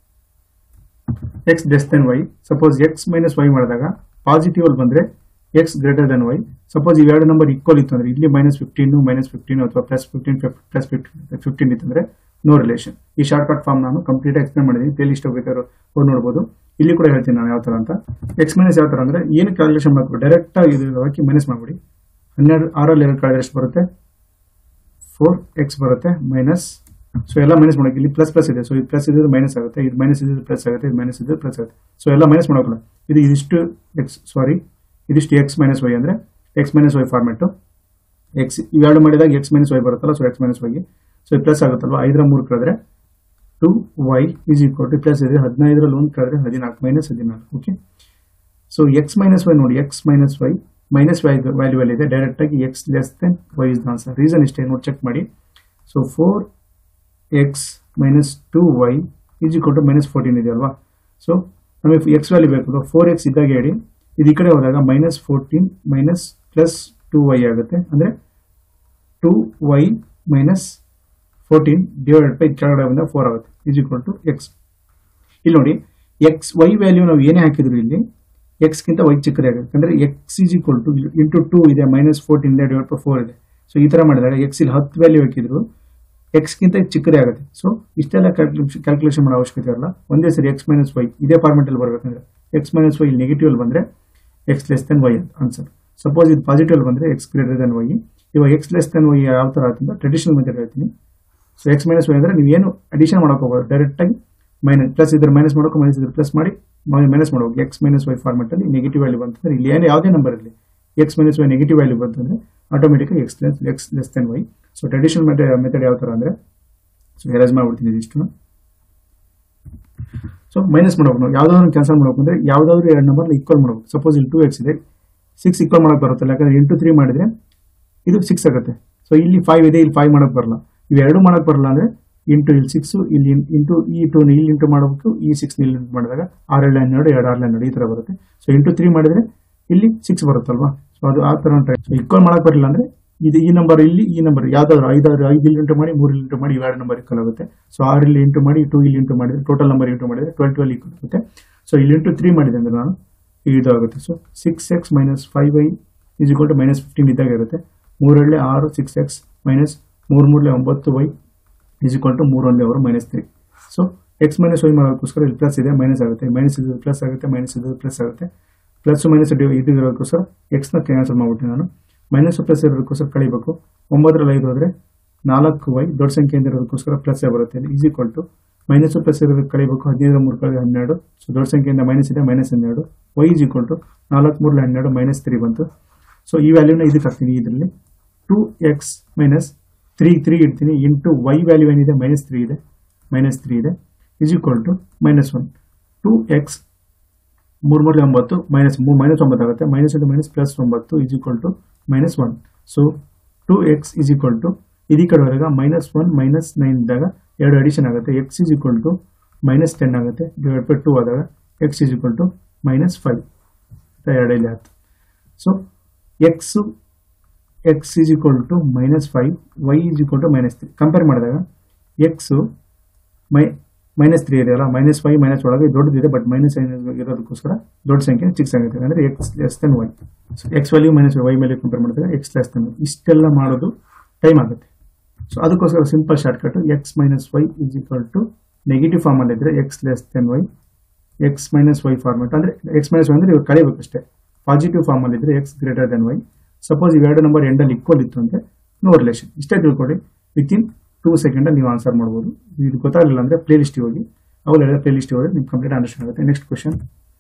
X less than Y suppose X minus Y ಮಾಡಿದಾಗ ಪಾಸಿಟಿವ್ ಅಲ್ಲಿ ಬಂದ್ರೆ X greater than Y suppose ಇವೆರಡು number equal ಇತ್ತು ಅಂದ್ರೆ ಇಲ್ಲಿ ಮೈನಸ್ ಫಿಫ್ಟೀನ್ ಮೈನಸ್ ಫಿಫ್ಟೀನ್ ಅಥವಾ plus fifteen plus fifteen fifteen ಇತ್ತಂದ್ರೆ ನೋ ರಿಲೇಷನ್ ಈ ಶಾರ್ಟ್ ಕಟ್ ಫಾರ್ಮ್ ನಾನು ಕಂಪ್ಲೀಟ್ ಎಕ್ಸ್ಪ್ಲೇನ್ ಮಾಡಿದ್ದೀನಿ ಪ್ಲೇ ಲಿಸ್ಟ್ ಬೇಕಾದ್ರೆ ಹೋಗಿ ನೋಡ್ಬೋದು ಇಲ್ಲಿ ಕೂಡ ಹೇಳ್ತೀನಿ ನಾನು ಯಾವ ತರ ಅಂತ ಎಕ್ಸ್ ಮೈನಸ್ ಯಾವ ತರ ಅಂದ್ರೆ ಏನು ಕ್ಯಾಲ್ಕುಲೇಷನ್ ಮಾಡಬೇಕು ಡೈರೆಕ್ಟ್ ಆಗಿ ಇದು ಹಾಕಿ ಮೈನಸ್ ಮಾಡ್ಬಿಡಿ ಹನ್ನೆರಡು ಆರಲ್ಲಿ ಎರಡು ಕಳೆದ್ರೆ ಎಷ್ಟು ಬರುತ್ತೆ ಫೋರ್ ಎಕ್ಸ್ ಬರುತ್ತೆ ಮೈನಸ್ ಸೊ ಎಲ್ಲ ಮೈನಸ್ ಮಾಡೋಕೆ ಇಲ್ಲಿ ಪ್ಲಸ್ ಪ್ಲಸ್ ಇದೆ ಸೊ ಇದು ಪ್ಲಸ್ ಇದ್ರೆ ಮೈನಸ್ ಆಗುತ್ತೆ ಇದು ಮೈನಸ್ ಇದ್ರೆ ಪ್ಲಸ್ ಆಗುತ್ತೆ ಇದು ಮೈನಸ್ ಇದ್ರೆ ಪ್ಲಸ್ ಆಗುತ್ತೆ ಸೊ ಎಲ್ಲ ಮೈನಸ್ ಮಾಡೋಕಲ್ಲ ಇದು ಇದಿಷ್ಟು ಎಕ್ಸ್ ಸಾರಿ ಇದಿಷ್ಟು ಎಕ್ಸ್ ಮೈನಸ್ ವೈ ಅಂದ್ರೆ X minus Y format X ಇವೆರಡು ಮಾಡಿದಾಗ ಎಕ್ಸ್ ಮೈನಸ್ ವೈ ಬರುತ್ತಲ್ಲ ಸೊ ಎಕ್ಸ್ ಮೈನಸ್ ವೈಗೆ ಸೊ ಇದು ಪ್ಲಸ್ ಆಗುತ್ತಲ್ವಾ ಐದರ ಮೂರು ಕಳೆದ್ರೆ two Y is equal to plus ಇದೆ ಹದಿನೈದರಲ್ಲಿ ಒಂದು ಕಳೆದ್ರೆ ಹದಿನಾಲ್ಕು ಮೈನಸ್ ಹದಿನಾಲ್ಕು okay so X minus Y ನೋಡಿ X minus Y minus Y value ಅಲ್ಲಿ ಇದೆ ಡೈರೆಕ್ಟ್ ಆಗಿ X less than Y is the answer reason ಇಷ್ಟೇ ನೋಡಿ ಚೆಕ್ ಮಾಡಿ so four X minus two Y is equal to minus fourteen ಇದೆ ಅಲ್ವಾ so ನಮಗೆ ಎಕ್ಸ್ ವ್ಯಾಲ್ಯೂ ಬೇಕು ಫೋರ್ ಎಕ್ಸ್ ಇದ್ದಾಗ ಹೇಳಿ ಇದು ಈ ಕಡೆ ಹೋದಾಗ minus fourteen minus plus two Y ಆಗುತ್ತೆ ಅಂದರೆ two Y minus fourteen divided by ಕೆಳಗಡೆ ಬಂದಾಗ ಫೋರ್ ಆಗುತ್ತೆ ಈಸ್ ಈಕ್ವಲ್ ಟು ಎಕ್ಸ್ ಇಲ್ಲಿ ನೋಡಿ ಎಕ್ಸ್ ವೈ ವ್ಯಾಲ್ಯೂ ನಾವು ಏನೇ ಹಾಕಿದ್ರು ಇಲ್ಲಿ ಎಕ್ಸ್ಗಿಂತ ವೈ ಚಿಕ್ಕದೇ ಆಗುತ್ತೆ ಅಂದರೆ X is equal to into two ಇದೆ ಮೈನಸ್ ಫೋರ್ಟೀನ್ ಇದೆ ಡಿವೈಡ್ ಬೈ ಫೋರ್ ಇದೆ ಸೊ ಈ ಥರ ಮಾಡಿದಾಗ ಎಕ್ಸ್ ಇಲ್ಲಿ ಹತ್ತು ವ್ಯಾಲ್ಯೂ ಹಾಕಿದ್ರು ಎಕ್ಸ್ಗಿಂತ ಚಿಕ್ಕದೇ ಆಗುತ್ತೆ ಸೊ ಇಷ್ಟೆಲ್ಲ ಕ್ಯಾಲ್ಕುಲೇಷನ್ ಕ್ಯಾಲ್ಕುಲೇಷನ್ ಮಾಡೋ ಅವಶ್ಯಕತೆ ಇರಲ್ಲ ಒಂದೇ ಸರಿ ಎಕ್ಸ್ ಮೈನಸ್ ವೈ ಇದೇ ಫಾರ್ಮೆಟಲ್ಲಿ ಬರಬೇಕಂದ್ರೆ ಎಕ್ಸ್ ಮೈನಸ್ ವೈ ಇಲ್ಲಿ ನೆಗೆಟಿವ್ ಅಲ್ಲಿ ಬಂದರೆ ಎಕ್ಸ್ ಲೆಸ್ ದೆನ್ ವೈ ಅಂತ ಆನ್ಸರ್ ಸಪೋಸ್ ಇದು ಪಾಸಿಟಿವ್ ಅಲ್ಲಿ ಬಂದರೆ ಎಕ್ಸ್ ಗ್ರೇಟರ್ ದೆನ್ ವೈ ಇವಾಗ ಎಕ್ಸ್ ಲೆಸ್ ದೆನ್ ವೈ ಯಾವ ಥರ ಆಗುತ್ತೆ ಟ್ರೆಡಿಷನಲ್ ಮೆಥಡ್ ಹೇಳ್ತೀನಿ ಸೊ ಎಕ್ಸ್ ಮೈನಸ್ ವೈ ಅಂದರೆ ನೀವು ಏನು ಅಡಿಷನ್ ಮಾಡೋಕೆ ಹೋಗೋದು ಡೈರೆಕ್ಟಾಗಿ ಮೈನಸ್ ಪ್ಲಸ್ ಇದ್ರೆ ಮೈನಸ್ ಮಾಡೋಕೆ ಮೈನಸ್ ಇದ್ರೆ ಪ್ಲಸ್ ಮಾಡಿ ಮೈನಸ್ ಮಾಡಬೇಕು ಎಕ್ಸ್ ಮೈನಸ್ ವೈ ಫಾರ್ಮೆಟಲ್ಲಿ ನೆಗೆಟಿವ್ ವ್ಯಾಲ್ಯೂ ಬಂತಂದ್ರೆ ಇಲ್ಲಿ ಏನು ಯಾವುದೇ ನಂಬರ್ ಇರಲಿ X minus Y negative value ಬಂತಂದ್ರೆ ಆಟೋಮೆಟಿಕಾಗಿ X less X less than Y so traditional method ಯಾವ ಥರ ಅಂದರೆ ಸೊ ಎರೇಸ್ ಮಾಡ್ಬಿಡ್ತೀನಿ ಇದಿಷ್ಟು ಸೊ ಮೈನಸ್ ಮಾಡ್ಬೇಕು ನಾವು ಯಾವ್ದಾದ್ರು ಕ್ಯಾನ್ಸಲ್ ಮಾಡ್ಬೇಕು ಅಂದ್ರೆ ಯಾವ್ದಾದ್ರು ಎರಡು ನಂಬರ್ ಈಕ್ವಲ್ ಮಾಡ್ಬೇಕು ಸಪೋಸ್ ಇಲ್ಲಿ ಟೂ ಎಕ್ಸ್ ಇದೆ ಸಿಕ್ಸ್ ಈಕ್ವಲ್ ಮಾಡಕ್ ಬರುತ್ತಲ್ಲ ಯಾಕಂದ್ರೆ ಇಂಟು ತ್ರೀ ಮಾಡಿದ್ರೆ ಇದು ಸಿಕ್ಸ್ ಆಗುತ್ತೆ ಸೊ ಇಲ್ಲಿ ಫೈವ್ ಇದೆ ಇಲ್ಲಿ ಫೈವ್ ಮಾಡಕ್ ಬರಲ್ಲ ಇವೆರಡು ಮಾಡಕ್ ಬರಲ್ಲ ಅಂದ್ರೆ ಇಂಟು ಇಲ್ಲಿ ಸಿಕ್ಸ್ ಇಲ್ಲಿ ಇಂಟು ಈ ಟೂ ಇಲ್ಲಿ ಇಂಟು ಮಾಡಬೇಕು ಈ ಸಿಕ್ಸ್ ಇಲ್ಲಿ ಇಂಟು ಮಾಡಿದಾಗ ಆರ್ ಎರಡು ಹನ್ನೆರಡು ಎರಡು ಆರು ಹನ್ನೆರಡು ಈ ತರ ಬರುತ್ತೆ ಸೊ ಇಂಟು ತ್ರೀ ಮಾಡಿದ್ರೆ ಇಲ್ಲಿ ಸಿಕ್ಸ್ ಬರುತ್ತಲ್ವಾ ಸೊ ಅದು ಆ ತರ ಟ್ರೈ ಸೊ ಈಕ್ವಲ್ ಮಾಡಕ್ ಬರಲಿಲ್ಲ ಅಂದ್ರೆ ಇದು ಈ ನಂಬರ್ ಇಲ್ಲಿ ಈ ನಂಬರ್ ಯಾವ್ದಾದ್ರು ಐದಾರು ಐದು ಇಲ್ಲಿ ಇಂಟು ಮಾಡಿ ಮೂರು ಇಲ್ಲಿ ಇಂಟು ಮಾಡಿ ಇವೆರಡು ನಂಬರ್ ಈಕ್ವಲ್ ಆಗುತ್ತೆ ಸೊ ಆರು ಇಲ್ಲಿ ಇಂಟು ಮಾಡಿ ಟೂ ಇಲ್ಲಿ ಇಂಟು ಮಾಡಿದ್ರೆ ಟೋಟಲ್ ನಂಬರ್ ಇಂಟು ಮಾಡಿದ್ರೆ ಟ್ವೆಲ್ ಟ್ವೆಲ್ ಈಕ್ವಲ್ ಆಗುತ್ತೆ ಸೊ ಇಲ್ಲಿ ಇಂಟು ತ್ರೀ ಮಾಡಿದೆ ಅಂದ್ರೆ ನಾನು ಇದು ಆಗುತ್ತೆ so six X minus five Y is equal to minus fifteen ಇದ್ದಾಗ ಇರುತ್ತೆ ಮೂರಲ್ಲೇ ಆರು ಸಿಕ್ಸ್ ಎಕ್ಸ್ ಮೈನಸ್ ಮೂರು ಮೂರಲೆ ಒಂಬತ್ತು ವೈ ಇಸ್ ಈಕ್ವಲ್ ಟು ಮೂರು ಒಂದೇ ಅವರು minus three so X minus Y ಮಾಡೋದಕ್ಕೋಸ್ಕರ ಇಲ್ಲಿ ಪ್ಲಸ್ ಇದೆ ಮೈನಸ್ ಆಗುತ್ತೆ ಮೈನಸ್ ಇದು ಪ್ಲಸ್ ಆಗುತ್ತೆ ಮೈನಸ್ ಇದು ಪ್ಲಸ್ ಆಗುತ್ತೆ ಪ್ಲಸ್ ಮೈನಸ್ ಇದು ಇರೋದಕ್ಕೋಸ್ಕರ ಎಕ್ಸ್ನ ಕ್ಯಾನ್ಸಲ್ ಮಾಡ್ಬಿಟ್ಟೆ ನಾನು ಮೈನಸ್ ಪ್ಲಸ್ ಇರೋದಕ್ಕೋಸ್ಕರ ಕಳಿಬೇಕು ಒಂಬತ್ತರಲ್ಲಿ ಐದು ಹೋದ್ರೆ ನಾಲ್ಕು ವೈ ದೊಡ್ಡ ಸಂಖ್ಯೆಯಿಂದ ಇರೋದಕ್ಕೋಸ್ಕರ ಪ್ಲಸ್ ಬರುತ್ತೆ is equal to minus plus ಇರೋದಕ್ಕೆ ಕಳಿಬೇಕು ಹದಿನೈದರ ಮೂರು ಕಳೆದ ಹನ್ನೆರಡು ಸೊ ದೊಡ್ಡ ಸಂಖ್ಯೆಯಿಂದ ಮೈನಸ್ ಇದೆ ಮೈನಸ್ ಹನ್ನೆರಡು ವೈ ಈಸ್ ಈಕ್ವಲ್ ಟು ನಾಲ್ಕು ಮೂರಲೆ ಹನ್ನೆರಡು ಮೈನಸ್ ತ್ರೀ ಬಂತು ಸೊ ಈ ವ್ಯಾಲ್ಯೂನ ಇದಕ್ಕೆ ಹಾಕ್ತೀನಿ ಇದರಲ್ಲಿ two X minus three three ಇಡ್ತೀನಿ ಇಂಟು ವೈ ವ್ಯಾಲ್ಯೂ ಏನಿದೆ ಮೈನಸ್ ತ್ರೀ ಇದೆ ಮೈನಸ್ ತ್ರೀ ಇದೆ is equal to minus one two X ಮೂರು ಮೂರಲೆ ಒಂಬತ್ತು ಮೈನಸ್ ಮೈನಸ್ ಒಂಬತ್ತು ಆಗುತ್ತೆ ಮೈನಸ್ ಇಂಟು ಮೈನಸ್ ಪ್ಲಸ್ ಒಂಬತ್ತು is equal to minus one so two X is equal to ಇದೀ ಕಡೆ ಹೊರಗ ಮೈನಸ್ ಒನ್ ಮೈನಸ್ ನೈನ್ ಇದ್ದಾಗ ಎರಡು ಅಡಿಷನ್ ಆಗುತ್ತೆ X is equal to minus ten ಆಗುತ್ತೆ ಡಿವೈಡ್ ಬೈ ಟೂ ಆದಾಗ X is equal to minus five ಎರಡಲ್ಲಿ ಆಯ್ತು so X X is equal to minus five Y is equal to minus three compare ಮಾಡಿದಾಗ X ಮೈ minus three ಇದೆಯಲ್ಲ minus five minus ಒಳಗೆ ದೊಡ್ಡದಿದೆ but minus ಇರೋದಕ್ಕೋಸ್ಕರ ದೊಡ್ಡ ಸಂಖ್ಯೆ ಚಿಕ್ಕ ಸಂಖ್ಯೆ ಅಂದರೆ X less than Y X value minus Y ಮೇಲೆ ಕಂಪೇರ್ ಮಾಡಿದಾಗ ಎಕ್ಸ್ ಲೆಸ್ ದೆನ್ ಇಷ್ಟೆಲ್ಲ ಮಾಡೋದು ಟೈಮ್ ಆಗುತ್ತೆ ಸೊ ಅದಕ್ಕೋಸ್ಕರ simple shortcut X minus Y is equal to negative ಫಾರ್ಮಲ್ಲಿ ಇದ್ರೆ X less than Y X minus Y format ಅಂದರೆ X minus Y ಅಂದರೆ ಇವಾಗ ಕಳಿಬೇಕಷ್ಟೇ ಪಾಸಿಟಿವ್ ಫಾರ್ಮಲ್ಲಿ ಇದ್ರೆ X greater than Y suppose ಇವೆರಡು ನಂಬರ್ ಎಂಡಲ್ಲಿ ಈಕ್ವಲ್ ಇತ್ತು ಅಂದರೆ ನೋ ರಿಲೇಷನ್ ಇಷ್ಟೇ ತಿಳ್ಕೊಳ್ಳಿ ವಿತ್ ಇನ್ ಟೂ ಸೆಕೆಂಡಲ್ಲಿ ನೀವು ಆನ್ಸರ್ ಮಾಡ್ಬೋದು ಇದು ಗೊತ್ತಾಗಲಿಲ್ಲ ಅಂದರೆ ಪ್ಲೇ ಲಿಸ್ಟಿಗೆ ಹೋಗಿ ಅವೆಲ್ಲ ಪ್ಲೇ ಲಿಸ್ಟಿಗೆ ಹೋಗಿ ನಿಮ್ಗೆ ಕಂಪ್ಲೀಟ್ ಅಂಡರ್ಸ್ಟ್ಯಾಂಡ್ ಆಗುತ್ತೆ next question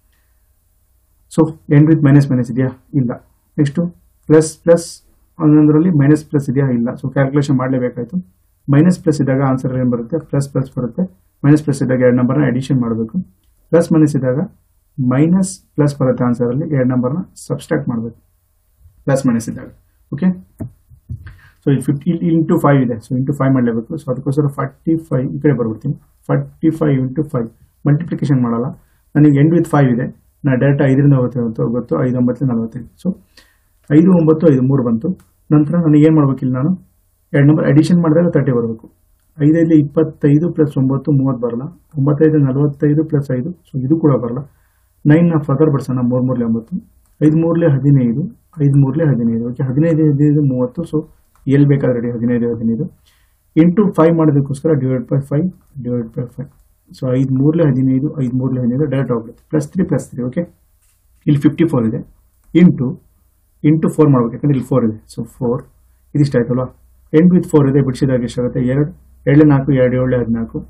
so and with minus minus ಇದೆಯಾ ಇಲ್ಲ ನೆಕ್ಸ್ಟು ಪ್ಲಸ್ ಪ್ಲಸ್ ಒಂದೊಂದರಲ್ಲಿ ಮೈನಸ್ ಪ್ಲಸ್ ಇದೆಯಾ ಇಲ್ಲ ಸೊ ಕ್ಯಾಲ್ಕುಲೇಷನ್ ಮಾಡಲೇಬೇಕಾಯ್ತು ಮೈನಸ್ ಪ್ಲಸ್ ಇದ್ದಾಗ ಆನ್ಸರ್ ಏನು ಬರುತ್ತೆ ಪ್ಲಸ್ ಪ್ಲಸ್ ಬರುತ್ತೆ ಮೈನಸ್ ಪ್ಲಸ್ ಇದ್ದಾಗ ಎರಡು ನಂಬರ್ನ ಅಡಿಷನ್ ಮಾಡಬೇಕು ಪ್ಲಸ್ ಮೈನಸ್ ಇದ್ದಾಗ ಮೈನಸ್ ಪ್ಲಸ್ ಬರುತ್ತೆ ಆನ್ಸರಲ್ಲಿ ಎರಡು ನಂಬರ್ನ ಸಬ್ಸ್ಟ್ರಾಕ್ಟ್ ಮಾಡಬೇಕು ಪ್ಲಸ್ ಮೈನಸ್ ಇದ್ದಾಗ ಓಕೆ ಸೊ ಇಲ್ಲಿ ಫಿಫ್ಟಿ ಇಲ್ಲಿ ಇಂಟು ಫೈವ್ ಇದೆ ಸೊ ಇಂಟು ಫೈವ್ ಮಾಡಲೇಬೇಕು ಸೊ ಅದಕ್ಕೋಸ್ಕರ ಫಾರ್ಟಿ ಫೈವ್ ಈ ಕಡೆ ಬರ್ಬಿಡ್ತೀನಿ forty five into five multiplication ಮಾಡಲ್ಲ ನನಗೆ ಎಂಡ್ ವಿತ್ ಫೈವ್ ಇದೆ ನಾನು ಡೈರೆಕ್ಟ್ ಐದರಿಂದ ಹೋಗುತ್ತೆ ಗೊತ್ತು ಐದು ಒಂಬತ್ತು ನಲವತ್ತೈದು ಸೊ ಐದು ಒಂಬತ್ತು ಐದು ಮೂರು ಬಂತು ನಂತರ ನನಗೆ ಏನು ಮಾಡ್ಬೇಕಿಲ್ಲ ನಾನು ಎರಡು ನಂಬರ್ ಅಡಿಷನ್ ಮಾಡಿದಾಗ ತರ್ಟಿ ಬರಬೇಕು ಐದೈದು ಇಪ್ಪತ್ತೈದು ಪ್ಲಸ್ ಒಂಬತ್ತು ಮೂವತ್ತು ಬರಲ್ಲ ಒಂಬತ್ತೈದು ನಲವತ್ತೈದು ಪ್ಲಸ್ ಐದು ಸೊ ಇದು ಕೂಡ ಬರಲ್ಲ ನೈನ್ ಫರ್ದರ್ ಬರ್ಸೋಣ ಮೂರು ಮೂರಲೆ ಒಂಬತ್ತು ಐದು ಮೂರಲೆ ಹದಿನೈದು ಐದು ಮೂರಲೆ ಹದಿನೈದು ಓಕೆ ಹದಿನೈದು ಹದಿನೈದು ಮೂವತ್ತು ಸೊ ಎಲ್ಲಿ ಬೇಕಾದ್ರೆ ರೆಡಿ ಹದಿನೈದು ಹದಿನೈದು ಇಂಟು ಫೈವ್ ಮಾಡೋದಕ್ಕೋಸ್ಕರ divide by five divide by five so ಐದು ಮೂರಲೆ ಹದಿನೈದು ಐದು ಮೂರಲೆ ಹದಿನೈದು ಡೈರೆಕ್ಟ್ ಹೋಗ್ಬಿಡುತ್ತೆ plus three plus three okay ಇಲ್ಲಿ ಫಿಫ್ಟಿ ಫೋರ್ ಇದೆ ಇಂಟು ಇಂಟು ಫೋರ್ ಮಾಡ್ಬೇಕು ಯಾಕಂದ್ರೆ ಇಲ್ಲಿ ಫೋರ್ ಇದೆ ಸೊ ಫೋರ್ ಇದಿಷ್ಟ ಆಯ್ತಲ್ವಾ ಎಂಟು ವಿತ್ ಫೋರ್ ಇದೆ ಬಿಡಿಸಿದಾಗ ಎಷ್ಟಾಗುತ್ತೆ ಎರಡು ಏಳು ನಾಲ್ಕು ಎರಡು ಏಳು ಹದಿನಾಲ್ಕು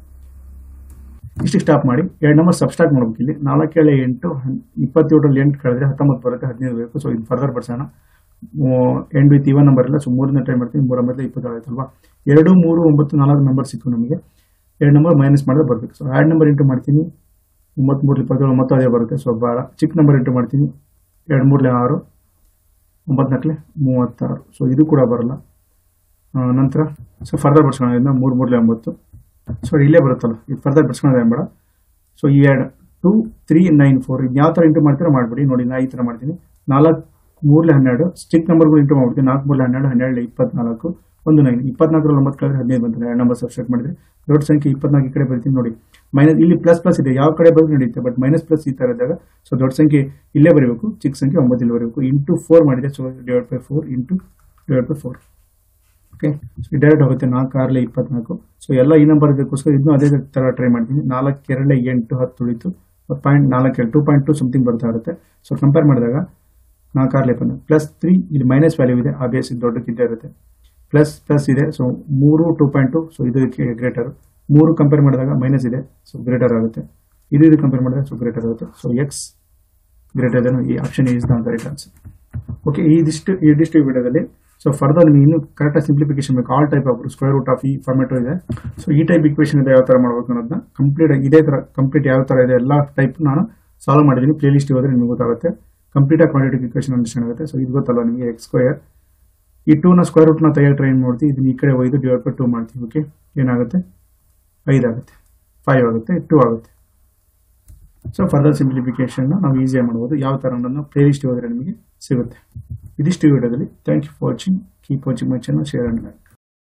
ಇಷ್ಟು ಸ್ಟಾಪ್ ಮಾಡಿ ಎರಡು ನಂಬರ್ ಸಬ್ಸ್ಟಾರ್ಟ್ ಮಾಡ್ಬೇಕು ಇಲ್ಲಿ ನಾಲ್ಕು ಏಳು ಎಂಟು ಇಪ್ಪತ್ತೇಳರಲ್ಲಿ ಎಂಟು ಕಳೆದ್ರೆ ಹತ್ತೊಂಬತ್ತು ಬರುತ್ತೆ ಹದಿನೈದು ಬೇಕು ಸೊ ಇದು ಫರ್ದರ್ ಬರ್ಸೋಣ ಎಂಡ್ ವಿತ್ ಇವನ್ ನಂಬರ್ ಇಲ್ಲ ಸೊ ಮೂರನೇ ಟ್ರೈ ಮಾಡ್ತೀನಿ ಮೂರು ಒಂಬತ್ತು ಇಪ್ಪತ್ತೇಳು ಆಯ್ತಲ್ವಾ ಎರಡು ಮೂರು ಒಂಬತ್ತು ನಾಲ್ಕು ನಂಬರ್ ಸಿಕ್ಕು ನಮಗೆ ಎರಡು ನಂಬರ್ ಮೈನಸ್ ಮಾಡಿದ್ರೆ ಬರಬೇಕು ಸೊ ಎರಡು ನಂಬರ್ ಇಂಟು ಮಾಡ್ತೀನಿ ಒಂಬತ್ತು ಮೂರು ಇಪ್ಪತ್ತೇಳು ಒಂಬತ್ತು ಅದೇ ಬರುತ್ತೆ ಸೊ ಭಾಳ ಚಿಕ್ಕ ನಂಬರ್ ಇಂಟು ಮಾಡ್ತೀನಿ ಎರಡು ಮೂರಲೆ ಆರು ಒಂಬತ್ತು ನಾಲ್ಕಲೆ ಮೂವತ್ತಾರು ಸೊ ಇದು ಕೂಡ ಬರಲ್ಲ ಆ, ನಂತರ ಸೊ ಫರ್ದರ್ ಬರ್ಸ್ಕೊಳ್ಳೋದ್ರಿಂದ ಮೂರು ಮೂರಲೆ ಒಂಬತ್ತು ಸೊ ಇಲ್ಲೇ ಬರುತ್ತಲ್ಲ ಇದು ಫರ್ದರ್ ಬರ್ಸ್ಕೊಳ್ಳೋದು ಬೇಡ ಸೊ ಈ ಎರಡು ಟೂ ತ್ರೀ ನೈನ್ ಫೋರ್ ಇದು ಯಾವ ಥರ ಇಂಟು ಮಾಡ್ತೀರಾ ಮಾಡಿಬಿಡಿ ನೋಡಿ ನಾ ಈ ಥರ ಮಾಡ್ತೀನಿ ನಾಲ್ಕು ಮೂರಲೆ ಹನ್ನೆರಡು ಸ್ಟಿಕ್ ನಂಬರ್ಗಳು ಇಂಟು ಮಾಡ್ಬಿಡ್ತೀನಿ ನಾಲ್ಕು ಮೂರಲೆ ಹನ್ನೆರಡು ಹನ್ನೆರಡು ಇಪ್ಪತ್ನಾಲ್ಕು ಒಂದು ನೈನ್ ಇಪ್ಪತ್ನಾಲ್ಕರಲ್ಲಿ ಒಂಬತ್ತು ಕಳೆದ್ರೆ ಹದಿನೈದು ಬಂತು ಎರಡು ನಂಬರ್ ಸಬ್ಸ್ಟ್ರೇಟ್ ಮಾಡಿದ್ರೆ ದೊಡ್ಡ ಸಂಖ್ಯೆ ಇಪ್ಪತ್ನಾಲ್ಕು ಈ ಕಡೆ ಬರ್ತೀನಿ ನೋಡಿ ಮೈನಸ್ ಇಲ್ಲಿ ಪ್ಲಸ್ ಪ್ಲಸ್ ಇದೆ ಯಾವ ಕಡೆ ಬಂದು ನಡೆಯುತ್ತೆ ಬಟ್ ಮೈನಸ್ ಪ್ಲಸ್ ಈ ಥರ ಇದ್ದಾಗ ಸೊ ದೊಡ್ಡ ಸಂಖ್ಯೆ ಇಲ್ಲೇ ಬರೀಬೇಕು ಚಿಕ್ಕ ಸಂಖ್ಯೆ ಒಂಬತ್ತು ಇಲ್ಲಿ ಬರೀಬೇಕು ಇಂಟು ಫೋರ್ ಮಾಡಿದೆ so divide by four into divide by four okay so direct ಹೋಗುತ್ತೆ ನಾಲ್ಕು ಆರಲೆ ಇಪ್ಪತ್ನಾಲ್ಕು ಸೊ ಎಲ್ಲ ಈ ನಂಬರ್ ಇದಕ್ಕೋಸ್ಕರ ಇದನ್ನು ಅದೇ ಥರ ಟ್ರೈ ಮಾಡ್ತೀನಿ ನಾಲ್ಕು ಎರಡಲೆ ಎಂಟು ಹತ್ತು ಉಳಿತು ಪಾಯಿಂಟ್ ನಾಲ್ಕು ಎರಡು ಟೂ ಪಾಯಿಂಟ್ ಟು ಸಮಥಿಂಗ್ ಬರ್ತಾ ಇರುತ್ತೆ ಸೊ ಕಂಪೇರ್ ಮಾಡಿದಾಗ ನಾಲ್ಕು ಆರಲೆ ಇಪ್ಪತ್ನಾಲ್ಕು ಪ್ಲಸ್ ತ್ರೀ ಇಲ್ಲಿ ಮೈನಸ್ ವ್ಯಾಲ್ಯೂ ಇದೆ ಆ ಬೇಸ್ ದೊಡ್ಡಕ್ಕಿದ್ದೇ ಇರುತ್ತೆ ಪ್ಲಸ್ ಪ್ಲಸ್ ಇದೆ ಸೊ ಮೂರು ಟೂ ಪಾಯಿಂಟ್ ಟು ಸೊ ಇದು ಗ್ರೇಟರ್ ಮೂರು ಕಂಪೇರ್ ಮಾಡಿದಾಗ ಮೈನಸ್ ಇದೆ ಸೊ ಗ್ರೇಟರ್ ಆಗುತ್ತೆ ಇದು ಇದು ಕಂಪೇರ್ ಮಾಡಿದಾಗ ಸೊ ಗ್ರೇಟರ್ ಆಗುತ್ತೆ ಸೊ ಎಕ್ಸ್ ಗ್ರೇಟರ್ ದೆನ್ ಈ option is the correct answer okay ಇದಿಷ್ಟು ಇದಿಷ್ಟು ವಿಡಿಯೋದಲ್ಲಿ ಸೊ ಫರ್ದರ್ ನಿಮಗೆ ಇನ್ನೂ ಕರೆಕ್ಟಾಗಿ ಸಿಂಪ್ಲಿಫಿಕೇಶನ್ ಬೇಕು all type of square root of ಈ ಫಾರ್ಮೆಟ್ ಇದೆ ಸೊ ಈ ಟೈಪ್ ಇಕ್ವೇಷನ್ ಇದೆ ಯಾವ ಥರ ಮಾಡ್ಬೇಕು ಅನ್ನೋದನ್ನ ಕಂಪ್ಲೀಟ್ ಇದೇ ಥರ ಕಂಪ್ಲೀಟ್ ಯಾವ ಥರ ಇದೆ ಎಲ್ಲ ಟೈಪ್ ನಾನು ಸಾಲ್ವ್ ಮಾಡಿದ್ದೀನಿ ಪ್ಲೇ ಲಿಸ್ಟ್ ಹೋದ್ರೆ ನಿಮಗೆ ಗೊತ್ತಾಗುತ್ತೆ ಕಂಪ್ಲೀಟ್ ಆಗಿ ಕ್ವಾಂಟಿಟಿ ಇಕ್ವೇಷನ್ ಅಂಡರ್ಸ್ಟ್ಯಾಂಡ್ ಆಗುತ್ತೆ ಸೊ ಇದು ಗೊತ್ತಲ್ಲ ನಿಮಗೆ ಎಕ್ಸ್ ಸ್ಕ್ವೇರ್ ಈ ಟೂನ ಸ್ಕ್ವೇರ್ ರೂಟ್ನ ತೆಗೆದು ಟ್ರೈ ಮಾಡ್ತೀವಿ ಇದನ್ನ ಈ ಕಡೆ ಒಯ್ದು ಡಿವೈಡ್ ಬೈ ಟೂ ಮಾಡ್ತೀವಿ ಓಕೆ ಏನಾಗುತ್ತೆ ಐದು ಆಗುತ್ತೆ ಫೈವ್ ಆಗುತ್ತೆ ಟೂ ಆಗುತ್ತೆ ಸೊ ಫರ್ದರ್ ಸಿಂಪ್ಲಿಫಿಕೇಶನ್ ನಾವು ಈಸಿಯಾಗಿ ಮಾಡ್ಬೋದು ಯಾವ ಥರ ಅನ್ನೋದನ್ನ ಪ್ಲೇ ಲಿಸ್ಟ್ ಹೋದ್ರೆ ನಿಮಗೆ ಸಿಗುತ್ತೆ ಇದಿಷ್ಟು ವಿಡಿಯೋದಲ್ಲಿ thank you for watching keep watching my channel share and like